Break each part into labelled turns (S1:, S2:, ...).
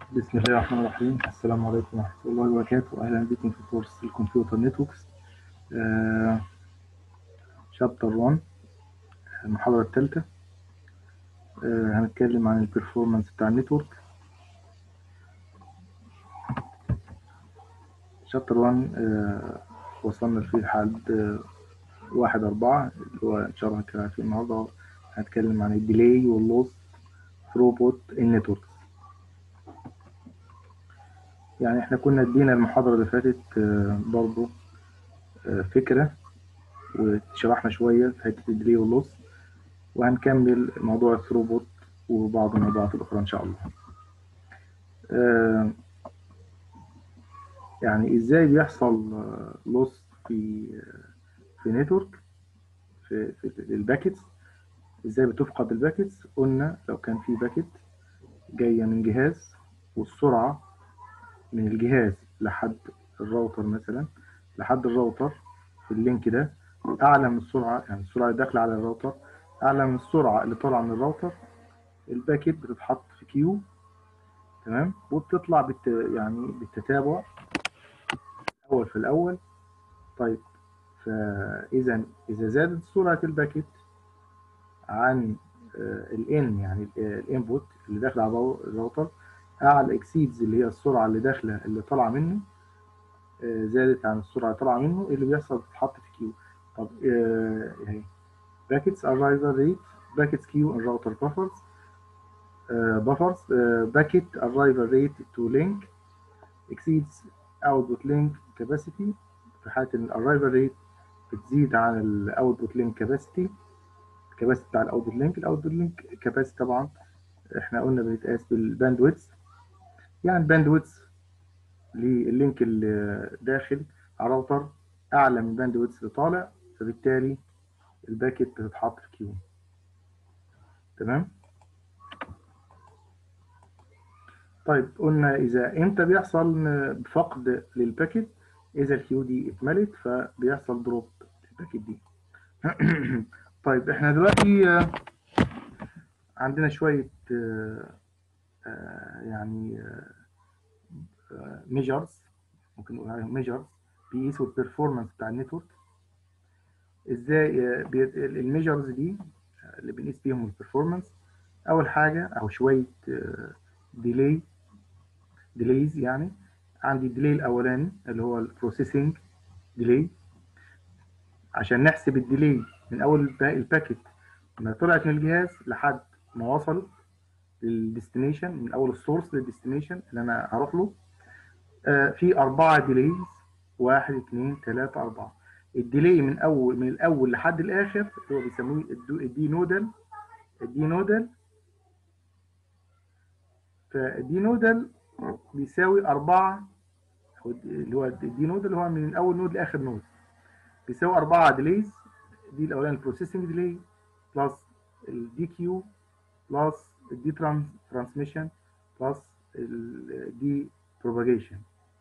S1: بسم الله الرحمن الرحيم السلام عليكم ورحمة الله وبركاته أهلا بكم في كورس الكمبيوتر نتوركس شابتر 1 المحاضرة الثالثة آه، هنتكلم عن البرفورمانس بتاع النتورك شابتر 1 آه، وصلنا فيه لحد آه، واحد أربعة اللي هو إن شاء الله هنتكلم فيه النهاردة هنتكلم عن الديلي واللوس ثروبوت النتوركس يعني احنا كنا ادينا المحاضرة اللي فاتت آه، برضو آه، فكرة وشرحنا شوية في حتة الديلي واللوس وهنكمل موضوع الثروبوت وبعض الموضوعات الأخرى إن شاء الله آه، يعني إزاي بيحصل لوس في في نتورك في في الباكيتس إزاي بتفقد الباكيتس قلنا لو كان في باكيت جاية من جهاز والسرعة من الجهاز لحد الراوتر مثلا لحد الراوتر في اللينك ده اعلى من السرعه يعني السرعه اللي داخله على الراوتر اعلى من السرعه اللي طالعه من الراوتر الباكيت بتتحط في كيو تمام وبتطلع بالت... يعني بالتتابع اول في الاول طيب فاذا اذا زادت سرعه الباكيت عن الان يعني الانبوت اللي داخل على الراوتر اعلى اكسيدز اللي هي السرعه اللي داخله اللي طالعه منه آه، زادت عن السرعه اللي طالعه منه اللي بيحصل بتتحط في كيو طب اهي باكيتس arrival rate باكيتس كيو ان راوتر buffers buffers باكيت arrival rate to link exceeds output link capacity في حاله ان الاررايفل ريت بتزيد عن الاوتبوت لينك كاباسيتي الكاباسيتي بتاع الاوتبوت لينك الاوتبوت لينك كاباسيتي طبعا احنا قلنا بيتقاس بالباندويتس يعني الباندويتس لللينك اللي داخل على الراوتر اعلى من الباندويتس اللي طالع فبالتالي الباكيت بتتحط في كيو تمام طيب قلنا اذا امتى بيحصل فقد للباكيت اذا الكيو دي اتملت فبيحصل دروب للباكيت دي طيب احنا دلوقتي عندنا شويه يعني ميجرز ممكن نقول عليهم ميجرز بيقيسوا البرفورمانس بتاع النتورك ازاي الميجرز دي اللي بنقيس بيهم البرفورمانس اول حاجه او شويه ديلي ديليز يعني عندي الديلي الاولاني اللي هو البروسيسنج ديلي عشان نحسب الديلي من اول الباكيت ما طلعت من الجهاز لحد ما وصلت للديستنيشن من اول السورس للديستنيشن اللي انا هروح له آه في أربعة ديليز واحد اثنين ثلاثة أربعة الديلي من أول من الأول لحد الآخر اللي هو بيسموه الدي نودل الدي نودل فالدي نودل بيساوي أربعة اللي هو الدي نودل اللي هو من أول نود لآخر نود بيساوي أربعة ديليز دي الأولاني البروسيسنج ديلي بلس الدي كيو بلس الدي ترانسميشن بلس الدي بروباجيشن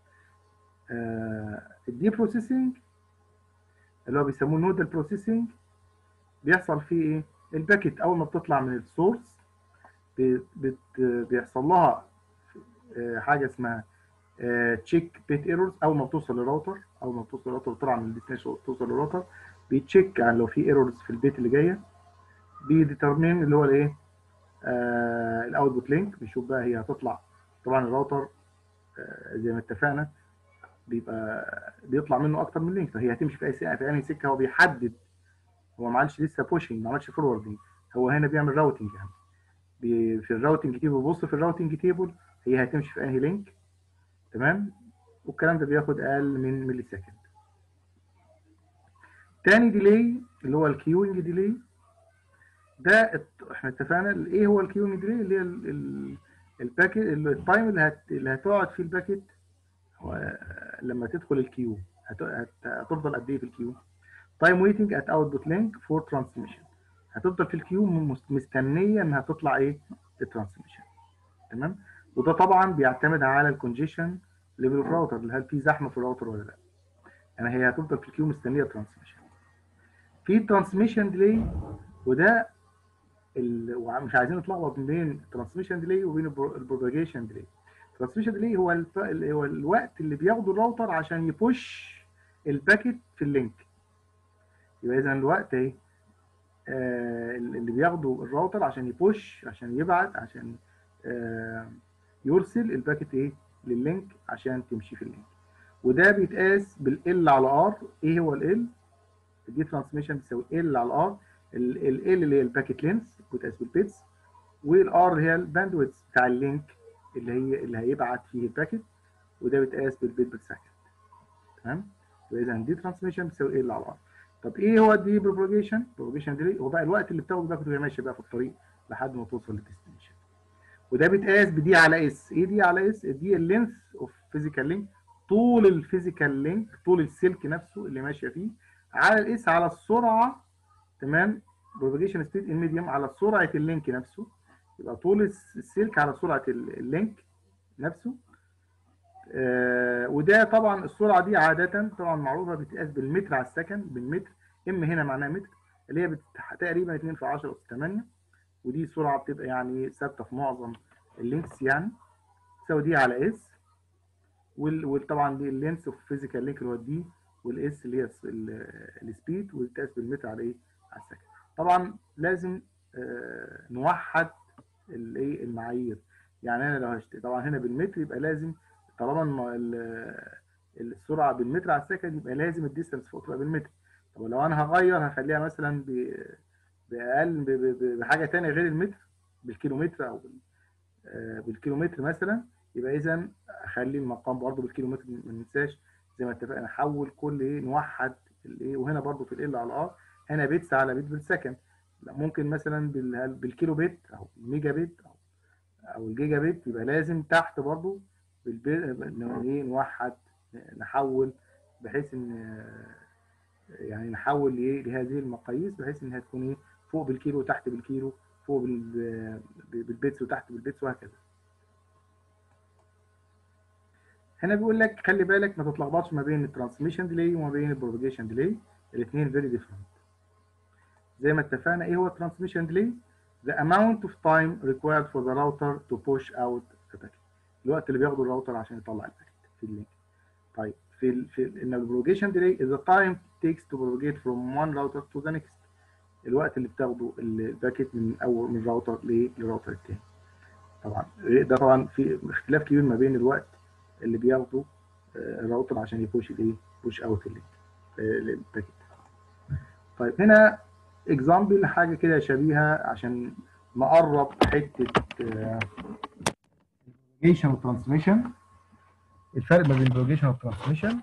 S1: الدي بروسيسنج اللي هو بيسموه نودال بروسيسنج بيحصل فيه ايه الباكيت اول ما بتطلع من السورس بت بيحصل لها حاجه اسمها تشيك بيت ايرورز اول ما بتوصل للراوتر اول ما بتوصل للراوتر وتطلع من الديستنيشن توصل للراوتر بيتشيك عن لو في ايرورز في البيت اللي جايه بيديترمين اللي هو الايه آه الاوتبوت لينك بيشوف بقى هي هتطلع طبعا الراوتر آه زي ما اتفقنا بيبقى بيطلع منه اكتر من لينك فهي هتمشي في اي سكه في اي سكه هو بيحدد هو ما عملش لسه بوشنج ما عملش فوروردنج هو هنا بيعمل راوتنج يعني بي في الراوتنج تيبل بيبص في الراوتنج تيبل هي هتمشي في انهي لينك تمام والكلام ده بياخد اقل من ملي سكند تاني ديلي اللي هو الكيوينج ديلي ده احنا اتفقنا ايه هو الكيوينج ديلي اللي هي الباكيت التايم اللي هت... اللي هتقعد فيه الباكيت لما تدخل الكيو هت... هت... هتفضل قد ايه في الكيو تايم ويتنج ات اوتبوت لينك فور ترانسميشن هتفضل في الكيو مستنيه انها تطلع ايه الترانسميشن تمام وده طبعا بيعتمد على الكونجيشن ليفل اوف راوتر هل في زحمه في الراوتر ولا لا يعني هي هتفضل في الكيو مستنيه ترانسميشن في ترانسميشن ديلي وده ومش عايزين نتلخبط بين الترانسميشن ديلي وبين البروباجيشن ديلي ترانسميشن ديلي هو الف... هو الوقت اللي بياخده الراوتر عشان يبوش الباكت في اللينك يبقى اذا الوقت اهي آه اللي بياخده الراوتر عشان يبوش عشان يبعت عشان آه يرسل الباكت ايه لللينك عشان تمشي في اللينك وده بيتقاس بالال على ار ايه هو ال دي ترانسميشن بتساوي ال على ار ال اللي هي الباكت لينث بتقاس بالبيتس والار هي الباندويث بتاع اللينك اللي هي اللي هيبعت فيه الباكت وده بيتقاس بالبيت بير سكند تمام اذا دي ترانسميشن بتساوي ال على ار طب ايه هو الدي بروباجيشن بروباجيشن دي هو بقى الوقت اللي بتاخده باكت وهي ماشيه بقى في الطريق لحد ما توصل للديستنيشن وده بيتقاس بدي على اس ايه دي على اس دي اللينث اوف فيزيكال لينك طول الفيزيكال لينك طول السلك نفسه اللي ماشيه فيه على الاس على السرعه تمام بروباجيشن سبيد ان ميديوم على سرعه اللينك نفسه يبقى طول السلك على سرعه اللينك نفسه آه وده طبعا السرعه دي عاده طبعا معروفه بتتقاس بالمتر على السكند بالمتر ام هنا معناها متر اللي هي تقريبا 2 في 10 اس 8 ودي سرعه بتبقى يعني ثابته في معظم اللينكس يعني تساوي دي على اس وطبعا دي اللينس اوف فيزيكال لينك اللي هو الدي والاس اللي هي السبيد وبتتقاس بالمتر على ايه؟ على السكند. طبعا لازم آه نوحد الايه المعايير يعني انا لو هشتري طبعا هنا بالمتر يبقى لازم طالما السرعه بالمتر على السكند يبقى لازم الديستنس فوق تبقى بالمتر طب لو انا هغير هخليها مثلا باقل بحاجه ثانيه غير المتر بالكيلومتر او بالكيلومتر مثلا يبقى اذا اخلي المقام برضه بالكيلومتر ما ننساش زي ما اتفقنا نحول كل ايه نوحد الايه وهنا برضه في ال على ار هنا بيتس على بيت بالسكند ممكن مثلا بالكيلو بيت او الميجا بيت او او الجيجا بيت يبقى لازم تحت برضه ايه نوحد نحول بحيث ان يعني نحول ايه لهذه المقاييس بحيث انها تكون ايه فوق بالكيلو وتحت بالكيلو فوق بالبيتس وتحت بالبيتس وهكذا هنا بيقول لك خلي بالك ما تتلخبطش ما بين الترانسميشن ديلي وما بين البروباجيشن ديلي الاثنين فيري ديفرنت زي ما اتفقنا ايه هو الترانسميشن ديلي the amount of time required for the router to push out the packet الوقت اللي بياخده الراوتر عشان يطلع الباكت في اللينك طيب في ال في ان البروباجيشن ديلي is the time it takes to propagate from one router to the next الوقت اللي بتاخده الباكت من اول من الراوتر للراوتر الثاني طبعا ده طبعا في اختلاف كبير ما بين الوقت اللي بياخده الراوتر عشان يبوش الايه بوش اوت الباكت طيب هنا اكزامبل حاجه كده شبيهه عشان نقرب حته البروباجيشن والترانسميشن الفرق ما بين البروباجيشن والترانسميشن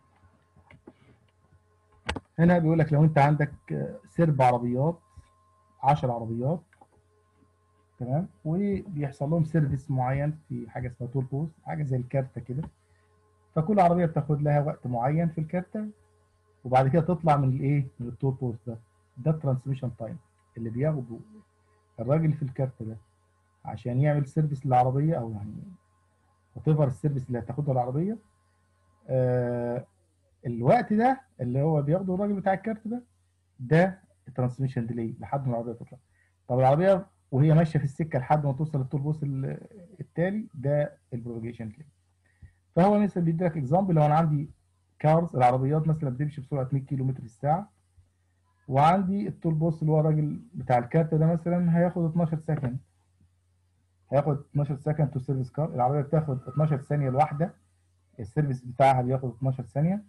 S1: هنا بيقول لك لو انت عندك سرب عربيات 10 عربيات تمام وبيحصل لهم سيرفيس معين في حاجه اسمها تول بوست حاجه زي الكارته كده فكل عربيه بتاخد لها وقت معين في الكارته وبعد كده تطلع من الايه من التول بوست ده ده الترانسميشن تايم اللي بياخده الراجل في الكارت ده عشان يعمل سيرفيس للعربيه او يعني وتفر السيرفيس اللي هتاخدها العربيه آه الوقت ده اللي هو بياخده الراجل بتاع الكارت ده ده الترانسميشن ديلي لحد ما العربيه تطلع طب العربيه وهي ماشيه في السكه لحد ما توصل للتول بوست التالي ده البروباجيشن ديلي فهو مثلا بيدي لك اكزامبل لو انا عندي كارز العربيات مثلا بتمشي بسرعه 100 كيلو متر في الساعه وعندي التول بوست اللي هو الراجل بتاع الكارت ده مثلا هياخد 12 سكند هياخد 12 سكند تو سيرفيس كار العربيه بتاخد 12 ثانيه الواحده السيرفيس بتاعها بياخد 12 ثانيه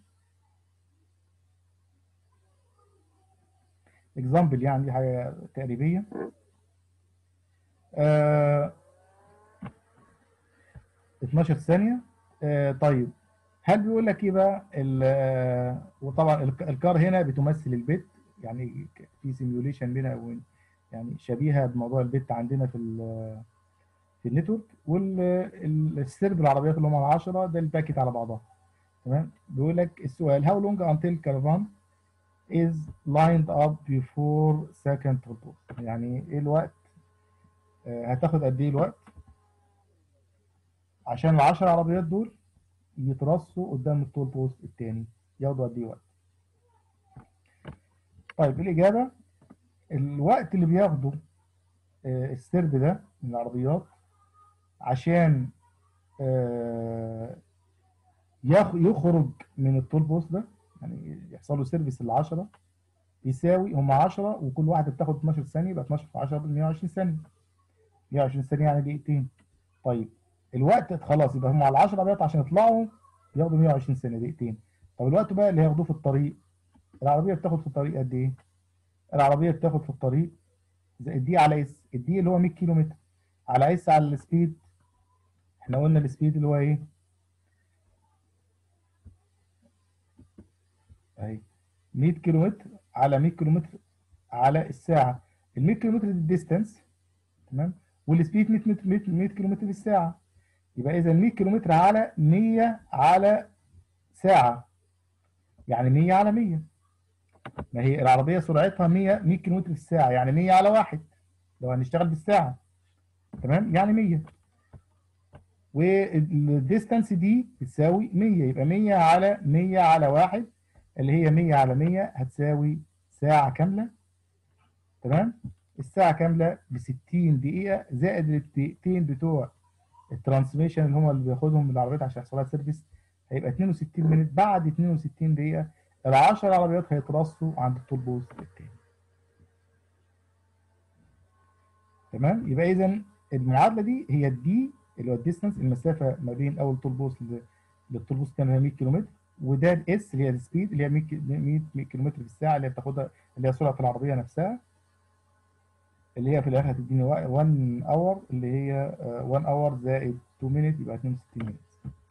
S1: اكزامبل يعني دي حاجه تقريبيه آه 12 ثانيه آه طيب هل بيقول لك ايه بقى وطبعا الكار هنا بتمثل البت يعني في سيميوليشن بينا يعني شبيهه بموضوع البت عندنا في في النتورك والسرب العربيات اللي هم ال 10 ده الباكت على بعضها تمام بيقول لك السؤال how long until caravan is lined up before second purpose يعني ايه الوقت آه هتاخد قد ايه الوقت عشان ال 10 عربيات دول يترصوا قدام التول بوست الثاني ياخدوا قد ايه وقت طيب الاجابه الوقت اللي بياخده آه السرب ده من العربيات عشان
S2: آه يخرج من التول بوست ده يعني يحصل له سيرفيس ال 10 يساوي هم 10 وكل واحده بتاخد 12 ثانيه يبقى 12 في 10 ب 120 ثانيه 120 ثانيه يعني دقيقتين طيب الوقت خلاص يبقى هم على 10 عربيات عشان يطلعوا ياخدوا 120 ثانيه دقيقتين طب الوقت بقى اللي هياخدوه في الطريق العربيه بتاخد في الطريق قد ايه؟ العربيه بتاخد في الطريق الدي على اس الدي اللي هو 100 كيلو متر على اس على السبيد احنا قلنا السبيد اللي هو ايه؟ اهي 100 كيلو متر على 100 كيلو متر على الساعه ال 100 كيلو متر دي الديستانس تمام والسبيد 100 متر 100 كيلو متر في الساعه يبقى اذا 100 كيلو متر على 100 على ساعه يعني 100 على 100 ما هي العربيه سرعتها 100 100 كيلو متر في الساعه يعني 100 على واحد لو هنشتغل بالساعه تمام يعني 100 والديستانس دي بتساوي 100 يبقى 100 على 100 على واحد اللي هي 100 على 100 هتساوي ساعة كاملة تمام الساعة كاملة ب 60 دقيقة زائد الدقيقتين بتوع الترانسميشن اللي هم اللي بياخدهم من العربيات عشان يحصل لها سيرفيس هيبقى 62 مينت بعد 62 دقيقة ال 10 عربيات هيترصوا عند التول بوست التاني تمام يبقى إذا المعادلة دي هي الدي اللي هو الديستانس المسافة ما بين أول تول بوست للتول بوست كان 100 كيلو متر وده الاس اللي هي السبيد اللي هي 100 100 كيلو متر في الساعه اللي بتاخدها اللي هي سرعه العربيه نفسها اللي هي في الاخر هتديني 1 اور اللي هي 1 اور زائد 2 مينت يبقى 62 مينت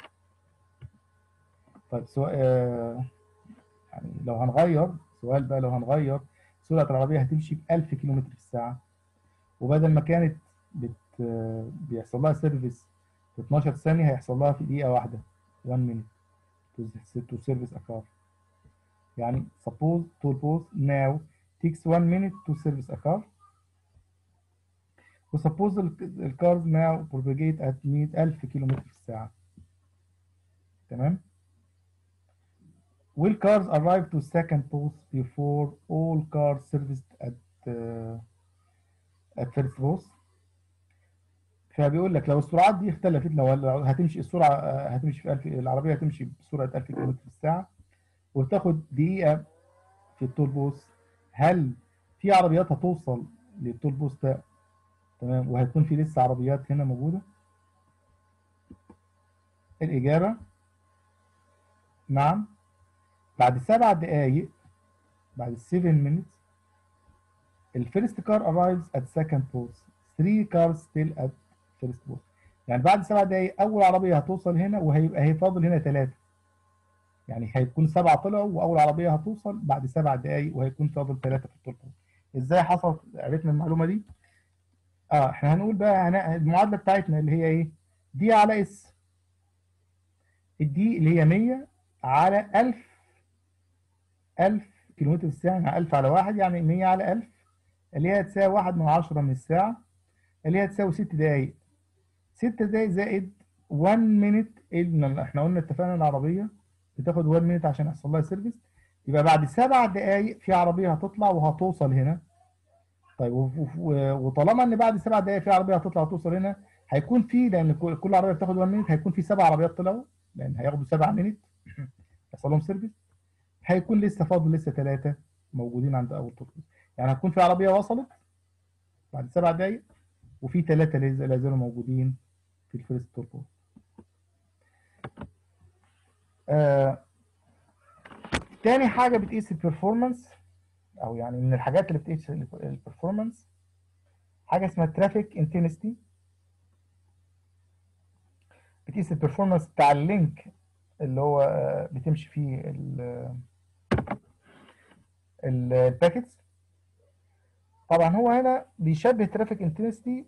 S2: طيب سؤال يعني لو هنغير سؤال بقى لو هنغير سرعه العربيه هتمشي ب 1000 كيلو متر في الساعه وبدل ما كانت بت بيحصل لها سيرفيس في 12 ثانيه هيحصل لها في دقيقه واحده 1 مينت to service a car يعني suppose toll post now takes one minute to service a car و suppose the cars now propagate at 100000 كيلومتر في الساعة تمام will cars arrive to second post before all cars serviced at uh, at first post فبيقول لك لو السرعات دي اختلفت لو هتمشي السرعه هتمشي في 1000 العربيه هتمشي بسرعه 1000 كم في الساعه وتاخد دقيقه في التول بوست هل في عربيات هتوصل للتول بوست ده تمام وهيكون في لسه عربيات هنا موجوده الاجابه نعم بعد سبع دقائق بعد 7 minutes الفيرست كار arrives at second post 3 cars still at فيرست بوست يعني بعد سبع دقايق اول عربيه هتوصل هنا وهيبقى هي فاضل هنا ثلاثه يعني هيكون سبعه طلعوا واول عربيه هتوصل بعد سبع دقايق وهيكون فاضل ثلاثه في الطول ازاي حصل عرفنا المعلومه دي اه احنا هنقول بقى المعادله بتاعتنا اللي هي ايه دي على اس الدي اللي هي 100 على 1000 1000 كيلومتر في الساعه يعني 1000 على واحد يعني 100 على 1000 اللي هي تساوي 1 من 10 من الساعه اللي هي تساوي 6 دقايق 6 دقايق زائد 1 مينت احنا قلنا اتفقنا العربيه بتاخد 1 مينت عشان يحصل لها سيرفيس يبقى بعد سبع دقايق في عربيه هتطلع وهتوصل هنا طيب وطالما ان بعد سبع دقايق في عربيه هتطلع وتوصل هنا هيكون في لان كل عربيه بتاخد 1 مينت هيكون في سبع عربيات طلعوا لان هياخدوا 7 مينت يحصل لهم سيرفيس هيكون لسه فاضل لسه ثلاثه موجودين عند اول تطلع يعني هتكون في عربيه وصلت بعد سبع دقايق وفي ثلاثة لا زالوا موجودين في الفيرست توربو آه تاني حاجة بتقيس البرفورمانس أو يعني من الحاجات اللي بتقيس البرفورمانس حاجة اسمها ترافيك انتنستي بتقيس البرفورمانس بتاع اللينك اللي هو بتمشي فيه الباكيتس طبعا هو هنا بيشبه ترافيك انتنستي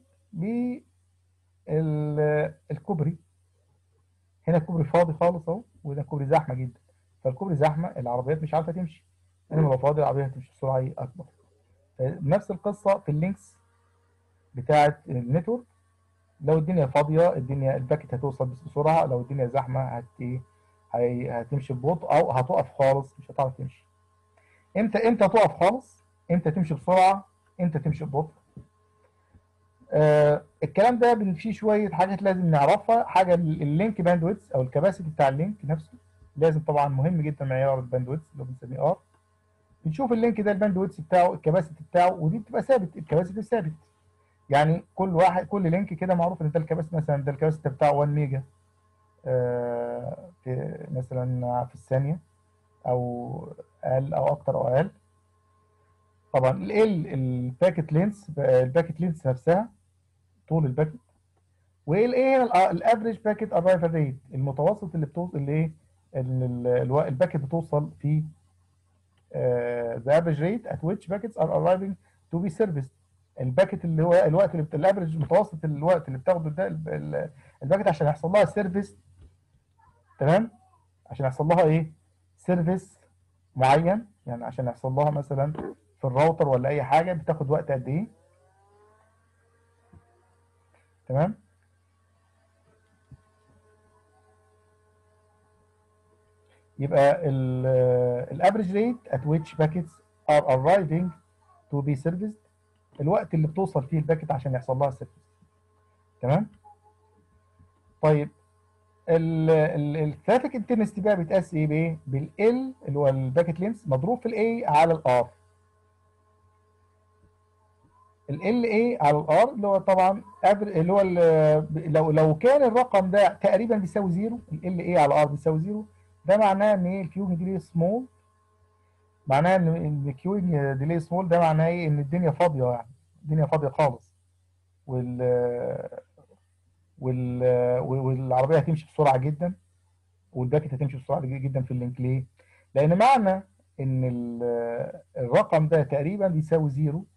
S2: بالكوبري هنا الكوبري فاضي خالص اهو وده كوبري زحمه جدا فالكوبري زحمه العربيات مش عارفه تمشي انما لو فاضي العربيه هتمشي بسرعه اكبر نفس القصه في اللينكس بتاعه النتورك لو الدنيا فاضيه الدنيا الباكت هتوصل بسرعه لو الدنيا زحمه هت هتمشي ببطء او هتقف خالص مش هتعرف تمشي امتى امتى تقف خالص امتى تمشي بسرعه امتى تمشي ببطء آه الكلام ده بن- فيه شويه حاجات لازم نعرفها حاجه ال- اللينك باندويتس او الكباسيتي بتاع اللينك نفسه لازم طبعا مهم جدا معيار الباندويتس اللي هو بنسميه ار بنشوف اللينك ده الباندويتس بتاعه الكباسيتي بتاعه ودي بتبقى ثابت الكباسيتي ثابت يعني كل واحد كل لينك كده معروف ان ده الكباسيتي مثلا ده الكباسيتي بتاعه 1 ميجا آه في مثلا في الثانيه او اقل او اكتر او اقل طبعا ال الباكت لينس الباكت لينس نفسها طول الباكت وايه ايه الافريج باكت ارايفل ريت المتوسط اللي بتوصل اللي ايه اللي ال- الو- الباكت بتوصل في ذا افريج ريت at which packets are arriving to be serviced الباكت اللي هو الوقت اللي بت- الافريج متوسط الوقت اللي بتاخده ده ال- ال- الباكت عشان يحصل لها سيرفيس تمام عشان يحصل لها ايه سيرفيس معين يعني عشان يحصل لها مثلا في الراوتر ولا اي حاجه بتاخد وقت قد ايه تمام يبقى الافريج ريت at which packets are arriving to be serviced الوقت اللي بتوصل فيه الباكت عشان يحصل لها سيرفيس تمام طيب الترافيك انتنستي بقى بيتقاس ايه بايه بالال اللي هو الباكت لينس مضروب في الاي على الار ال اي على الار اللي هو طبعا aver- اللي هو ال- لو لو كان الرقم ده تقريبا بيساوي زيرو ال اي على ار بيساوي زيرو ده معناه ان ايه الكيوينج ديلي سمول معناه ان ان الكيوينج ديلي سمول ده معناه ايه ان الدنيا فاضيه يعني الدنيا فاضيه خالص وال وال والعربيه هتمشي بسرعه جدا والباكت هتمشي بسرعه جدا في اللينك ليه؟ لان معنى ان ال- الرقم ده تقريبا بيساوي زيرو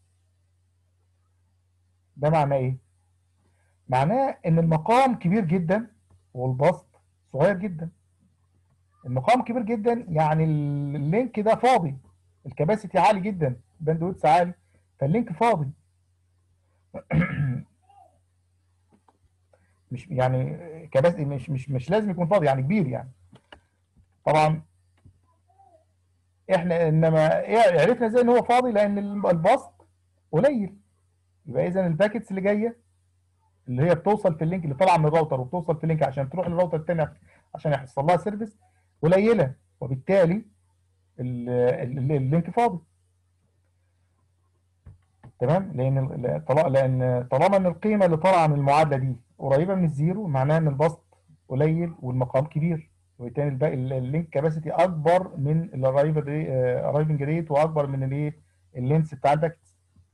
S2: ده معناه ايه؟ معناه ان المقام كبير جدا والبسط صغير جدا المقام كبير جدا يعني ال- اللينك ده فاضي الكباسيتي عالي جدا باندويتس عالي فاللينك فاضي مش يعني كباسيتي مش مش مش لازم يكون فاضي يعني كبير يعني طبعا احنا انما إيه عرفنا ازاي ان هو فاضي لان البسط قليل يبقى اذا الباكتس اللي جايه اللي هي بتوصل في اللينك اللي طالعه من الراوتر وبتوصل في اللينك عشان تروح للراوتر الثاني عشان يحصل لها سيرفيس قليله وبالتالي ال- ال- اللينك فاضي تمام لان ال- طلا- لان طالما ان القيمه اللي طالعه من المعادله دي قريبه من الزيرو معناها ان البسط قليل والمقام كبير وبالتالي الباقي ال- اللينك كاباسيتي اكبر من الارايفنج ريت واكبر من الايه اللينس بتاع الباكت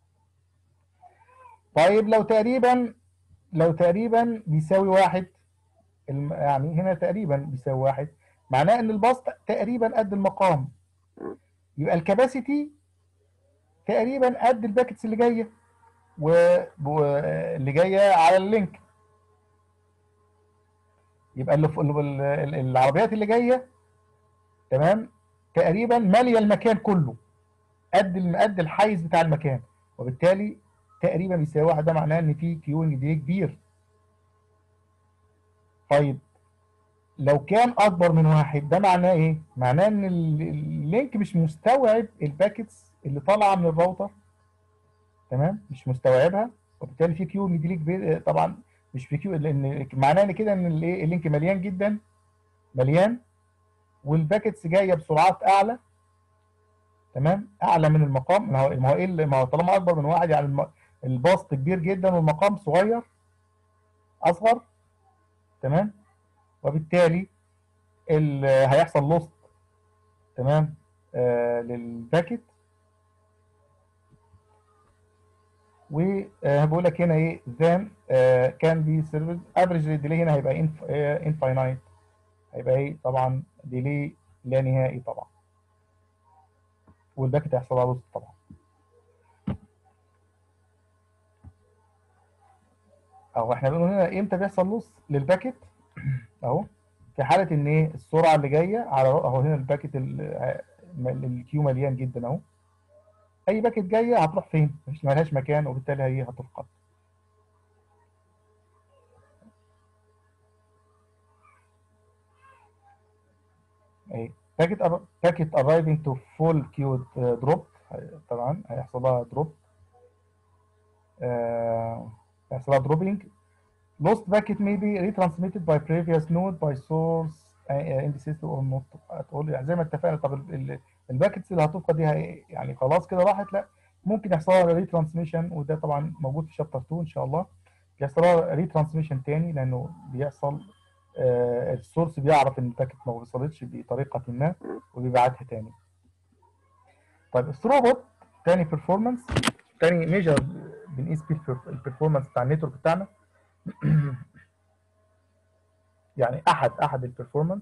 S2: طيب لو تقريبا لو تقريبا بيساوي واحد الم- يعني هنا تقريبا بيساوي واحد معناه ان البسط تقريبا قد المقام يبقى الكباسيتي تقريبا قد الباكتس اللي جايه واللي جايه على اللينك يبقى اللي ف- اللي- ال- العربيات اللي جايه تمام تقريبا ماليه المكان كله قد الم- قد الحيز بتاع المكان وبالتالي تقريبا بيساوي واحد ده معناه ان في كيوينج دي كبير طيب لو كان اكبر من واحد ده معناه ايه؟ معناه ان ال- اللينك مش مستوعب الباكتس اللي طالعه من الراوتر تمام؟ مش مستوعبها وبالتالي في كيو دي كبير طبعا مش في كيو لان معناه ان كده ان الايه اللينك مليان جدا مليان والباكتس جايه بسرعات اعلى تمام؟ اعلى من المقام ما هو ما هو ايه اللي- ما هو طالما اكبر من واحد يعني الم- البسط كبير جدا والمقام صغير اصغر تمام؟ وبالتالي ال- هيحصل لوست تمام آه للباكت وبقول لك هنا ايه then كان بي سيرفيس افريج ديلي هنا هيبقى انفاينايت هيبقى ايه طبعا ديلي لا نهائي طبعا والباكت هيحصل لها لوست طبعا اهو احنا بنقول هنا امتى بيحصل لوس للباكت اهو في حاله ان ايه السرعه اللي جايه على اهو هنا الباكت ال- الكيو مليان جدا اهو اي باكت جايه هتروح فين مش مالهاش مكان وبالتالي هي هتفقد اهي باكت باكت arriving to full queue drop طبعا هيحصل لها دروب يحصل لها dropping lost packet may be retransmitted by previous node by source uh, in the system or not هتقول يعني زي ما اتفقنا طب ال- ال- الباكتس اللي هتفقد دي هي- يعني خلاص كده راحت لا ممكن يحصل لها ريترانسميشن وده طبعا موجود في شابتر 2 ان شاء الله بيحصل لها ريترانسميشن تاني لانه بيحصل آه السورس بيعرف ان الباكت ما وصلتش بطريقه ما وبيبعتها تاني طيب الثروبوت تاني بيرفورمانس تاني ميجر بنقيس بيه البرفورمانس بتاع النتورك بتاعنا يعني احد احد البرفورمانس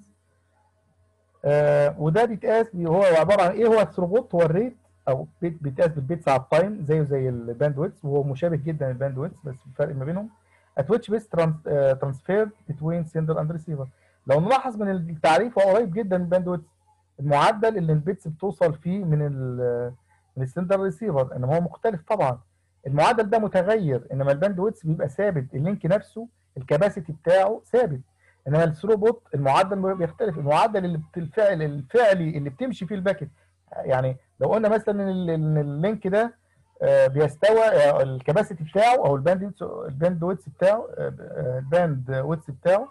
S2: آه وده بيتقاس بي- هو عباره عن ايه هو الثروبوت هو الريت او بيت بيتقاس بالبيتس على التايم زيه زي الباندويتس وهو مشابه جدا للباندويتس بس الفرق ما بينهم at which bits trans- آه، transferred between sender and receiver لو نلاحظ من التعريف هو قريب جدا من الباندويتس المعدل اللي البيتس بتوصل فيه من ال من السندر ريسيفر انما هو مختلف طبعا المعدل ده متغير انما الباندويتس بيبقى ثابت اللينك نفسه الكباسيتي بتاعه ثابت انما الثروبوت المعدل بيختلف المعدل اللي بت- الفعل الفعلي اللي بتمشي فيه الباكت يعني لو قلنا مثلا ان ال- إن اللينك ده آه، بيستوى آه، الكباسيتي بتاعه او الباند الباند ويتس بتاعه آه، آه، الباند ويتس بتاعه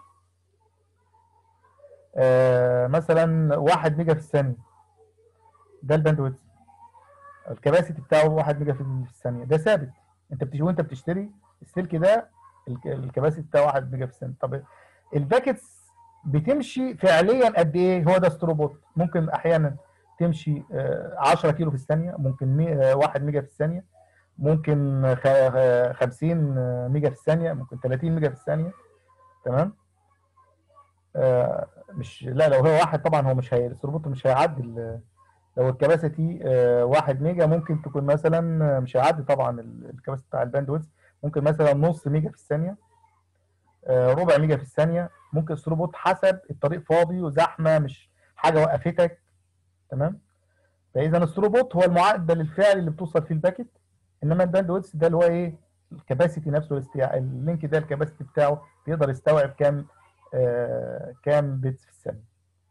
S2: آه، مثلا 1 ميجا في الثانيه ده الباند ويتس الكباسيتي بتاعه 1 ميجا في الثانيه ده ثابت انت بتشوف وانت بتشتري السلك ده الك- الكباسيتي بتاعه 1 ميجا في الثانيه طب الباكتس بتمشي فعليا قد ايه هو ده ستروبوت ممكن احيانا تمشي آه، 10 كيلو في الثانيه ممكن مي- آه، 1 ميجا في الثانيه ممكن خ- آه، 50 ميجا في الثانيه ممكن 30 ميجا في الثانيه تمام آه، مش لا لو هو واحد طبعا هو مش هي الثروبوت مش هيعدي ال- لو الكباسيتي 1 ميجا ممكن تكون مثلا آه، مش هيعدي طبعا ال- الكباسيتي بتاع الباندويث ممكن مثلا نص ميجا في الثانيه آه، ربع ميجا في الثانيه ممكن الثروبوت حسب الطريق فاضي وزحمه مش حاجه وقفتك تمام فاذا الثروبوت هو المعدل الفعلي اللي بتوصل فيه الباكت انما الباندويث ده اللي هو ايه الكباسيتي نفسه الاستيع... اللينك ده الكباسيتي بتاعه بيقدر يستوعب كام آه كام بيتس في الثانيه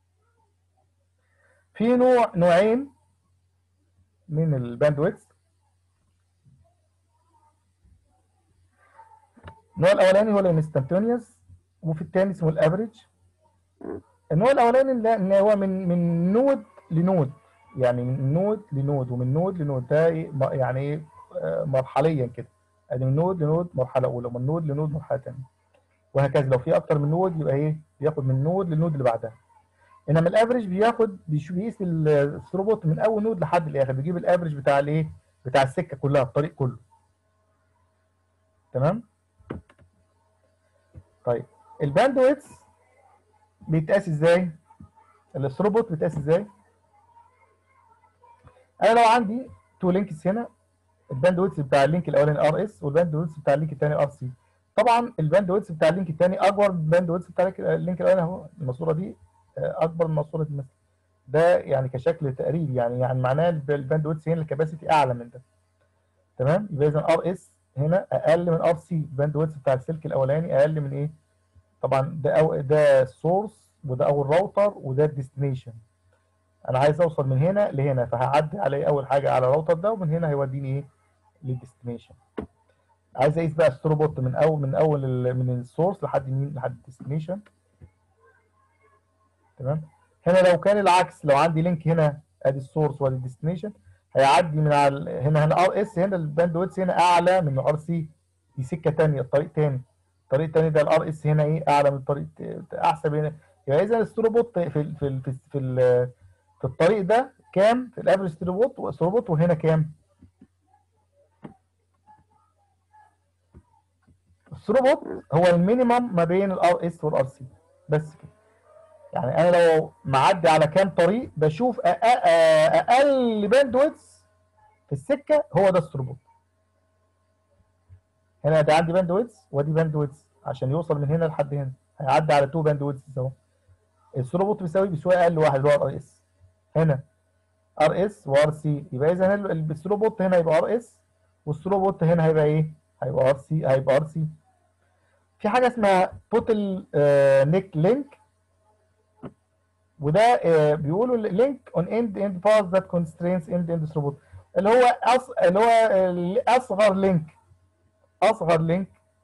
S2: في نوع نوعين من الباندويث النوع الاولاني هو الانستنتونيوس وفي الثاني اسمه الافريج النوع الاولاني لا- ان هو من من نود لنود يعني من نود لنود ومن نود لنود ده إيه؟ م- يعني ايه آه، مرحليا كده يعني من نود لنود مرحله اولى ومن نود لنود مرحله ثانيه وهكذا لو في اكتر من نود يبقى ايه بياخد من نود للنود اللي بعدها انما الافريج بياخد بيش- بيقيس ال- الثروبوت من اول نود لحد الاخر بيجيب الافريج بتاع الايه بتاع السكه كلها الطريق كله تمام طيب الباندويتس بيتقاس ازاي الثروبوت بيتقاس ازاي انا لو عندي تو لينكس هنا الباندويتس بتاع اللينك الاولاني ار اس والباندويتس بتاع اللينك الثاني ار سي طبعا الباندويتس بتاع اللينك الثاني اكبر من الباندويتس بتاع اللينك- اللينك الاولاني اهو الماسوره دي آه، اكبر من ماسوره المثل ده يعني كشكل تقريبي يعني يعني معناه الب- الباندويتس هنا الكباسيتي اعلى من ده تمام يبقى اذا ار اس هنا اقل من ار سي الباندويتس بتاع السلك الاولاني اقل من ايه طبعا ده أو ده السورس وده اول راوتر وده الديستنيشن انا عايز اوصل من هنا لهنا فهعدي على اول حاجه على الراوتر ده ومن هنا هيوديني ايه للديستنيشن عايز اقيس بقى الثروبوت من اول من اول ال- من السورس لحد مين لحد الديستنيشن تمام هنا لو كان العكس لو عندي لينك هنا ادي السورس وادي الديستنيشن هيعدي من على ال- هنا هنا ار اس هنا الباندويتس هنا اعلى من ار سي دي سكه ثانيه طريق ثاني الطريق الثاني ده الار اس هنا ايه اعلى من الطريق الت- احسن هنا يبقى اذا الثروبوت في ال في ال في, في, ال- في الطريق ده كام في الافريج ثروبوت والثروبوت وهنا كام الثروبوت هو المينيمم ما بين الار اس والار سي بس كده يعني انا لو معدي على كام طريق بشوف أقل, اقل باندويتس في السكه هو ده الثروبوت هنا ده عندي باندويتس وادي باندويتس عشان يوصل من هنا لحد هنا هيعدي على 2 باندويتس اهو الثروبوت بيساوي بيساوي اقل واحد اللي هو الار اس هنا ار اس وار سي يبقى اذا ال- ال- الثروبوت هنا يبقى ار اس والثروبوت هنا هيبقى ايه؟ هيبقى ار سي هيبقى ار سي في حاجه اسمها توتال نيك لينك وده آه، بيقولوا لينك اون اند اند باث ذات كونسترينز اند اند ثروبوت اللي هو أص... اللي هو ال- اصغر لينك اصغر لينك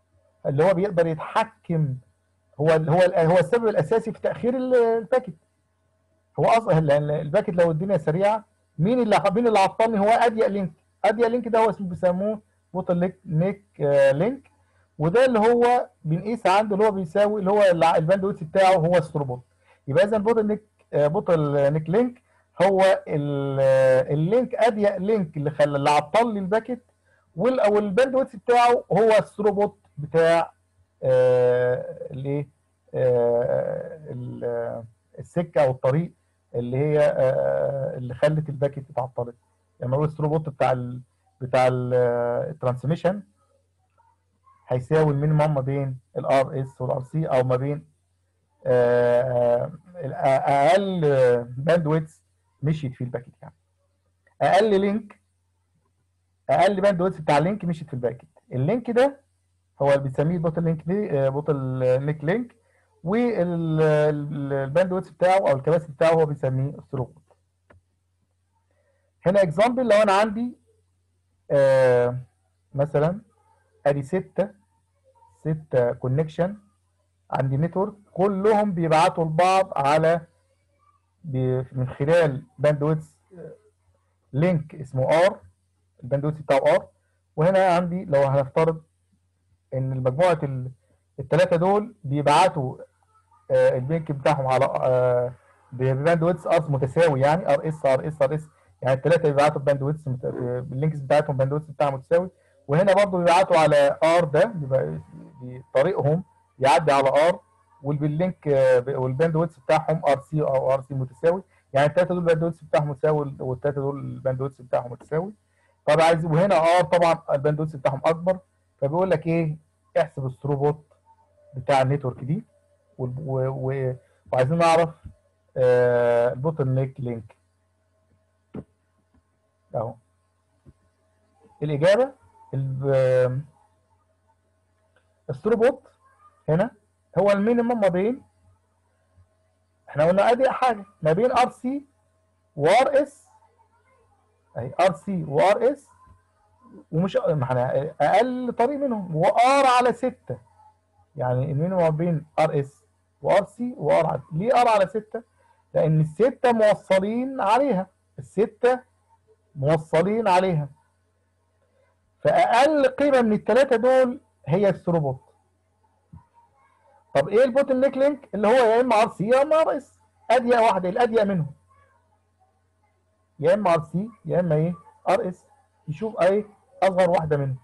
S2: اللي هو بيقدر يتحكم هو هو هو السبب الاساسي في تاخير ال- الباكت هو اصلا ال- الباكت لو الدنيا سريعه مين اللي مين اللي عطلني هو اضيق لينك اضيق لينك ده هو اسمه بيسموه بوتل نيك نيك آه، لينك وده اللي هو بنقيس عنده اللي هو بيساوي اللي هو الع- الباند ويدث بتاعه هو الثروبوت يبقى اذا بوتل نيك آه، بوتل نيك لينك هو ال- آه، اللينك اضيق لينك اللي خلى اللي عطل لي الباكت وال- او الباند ويدث بتاعه هو الثروبوت بتاع آه، الايه آه، ال- آه، السكه او الطريق اللي هي آه، اللي خلت الباكت اتعطلت لما اقول الثروبوت بتاع ال بتاع الترانسميشن هيساوي المينيمم ما بين الار اس والار سي او ما بين آه، آه، اقل باند ويدث مشيت فيه الباكت يعني اقل لينك اقل باند ويدث بتاع اللينك مشيت في الباكت اللينك ده هو اللي بنسميه بوتل لينك بوتل نيك لينك والباند ويدث بتاعه او الكباسيتي بتاعه هو بيسميه الثروبوت هنا اكزامبل لو انا عندي آه مثلا ادي ستة ستة كونكشن عندي نتورك كلهم بيبعتوا لبعض على بي- من خلال باند ويدث لينك اسمه ار الباند ويدث بتاعه ار وهنا عندي لو هنفترض ان مجموعه الثلاثه دول بيبعتوا آه، اللينك بتاعهم على آه، بباند ويدث ار متساوي يعني ار اس ار اس ار اس يعني الثلاثه بيبعتوا بباند ويدث مت- اللينكس بتاعتهم باند ويدث بتاعها متساوي وهنا برضو بيبعتوا على ار ده بيبقى بي- طريقهم يعدي على ار والباللينك آه، ب- والباند ويدث بتاعهم ار سي او ار سي متساوي يعني الثلاثه دول الباند ويدث بتاعهم متساوي والثلاثه دول الباند ويدث بتاعهم متساوي طب عايز وهنا ار طبعا الباند ويدث بتاعهم اكبر فبيقول لك ايه احسب الثروبوت بتاع النتورك دي وال- و- و- وعايزين نعرف آه، البوتل نيك لينك اهو الاجابه ال- الثروبوت هنا هو المينيمم ما بين احنا قلنا ادي حاجه ما بين ار سي وار اس اهي ار سي وار اس ومش ما احنا اقل طريق منهم وار على 6 يعني المينيمم ما بين ار اس وار سي وار على ليه ار على 6 لان السته موصلين عليها السته موصلين عليها فاقل قيمه من الثلاثه دول هي الثروبوت طب ايه البوتل نيك لينك اللي هو يا اما ار سي يا اما ار اس اضيق واحده الاضيق منهم يا اما ار سي يا اما ايه ار اس يشوف ايه اصغر واحده منهم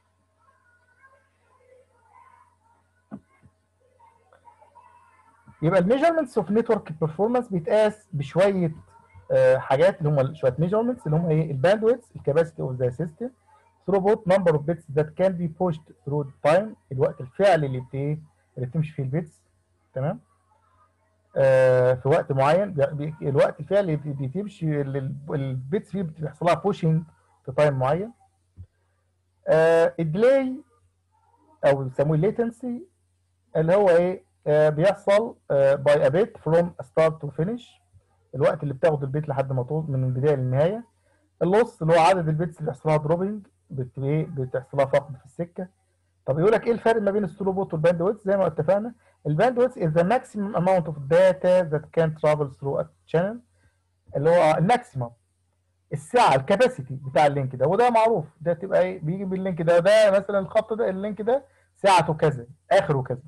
S2: يبقى الميجرمنتس اوف نتورك بيرفورمانس بيتقاس بشويه آه، حاجات اللي هم شويه ميجرمنتس اللي هم ايه الباندويث الكاباسيتي اوف ذا سيستم ثروبوت نمبر اوف بيتس ذات كان بي بوشد ثرو تايم الوقت الفعلي اللي بت ايه اللي بتمشي فيه البيتس تمام آه في وقت معين بي- بي- الوقت الفعلي اللي بتمشي اللي ال- البيتس فيه بيحصل لها بوشنج في تايم معين آه الديلي او بيسموه الليتنسي اللي هو ايه آه بيحصل باي ا بيت فروم ستارت تو فينيش الوقت اللي بتاخد البيت لحد ما توصل من البدايه للنهايه اللوس اللي هو عدد البيتس اللي بيحصل لها دروبنج بت ايه بتحصل لها فقد في السكه طب يقول لك ايه الفرق ما بين الثروبوت والباند ويدث زي ما اتفقنا الباند ويدث is the maximum amount of data that can travel through a channel اللي هو الماكسيمم السعه الكباسيتي بتاع اللينك ده وده معروف ده تبقى ايه بيجي باللينك ده ده مثلا الخط ده اللينك ده سعته كذا اخره كذا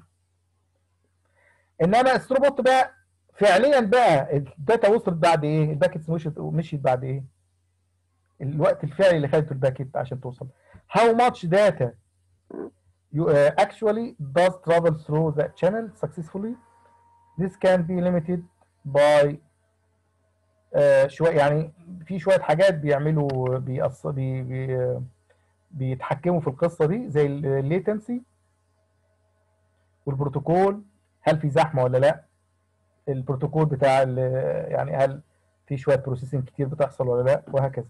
S2: انما الثروبوت بقى فعليا بقى الداتا وصلت بعد ايه الباكيتس مشيت مشيت بعد ايه الوقت الفعلي اللي خدته الباكيت عشان توصل how much data you uh, actually does travel through the channel successfully this can be limited by uh, شوية يعني في شوية حاجات بيعملوا بيأص... بي... بي... بيتحكموا في القصة دي زي الليتنسي والبروتوكول هل في زحمة ولا لا البروتوكول بتاع ال... يعني هل في شوية بروسيسنج كتير بتحصل ولا لا وهكذا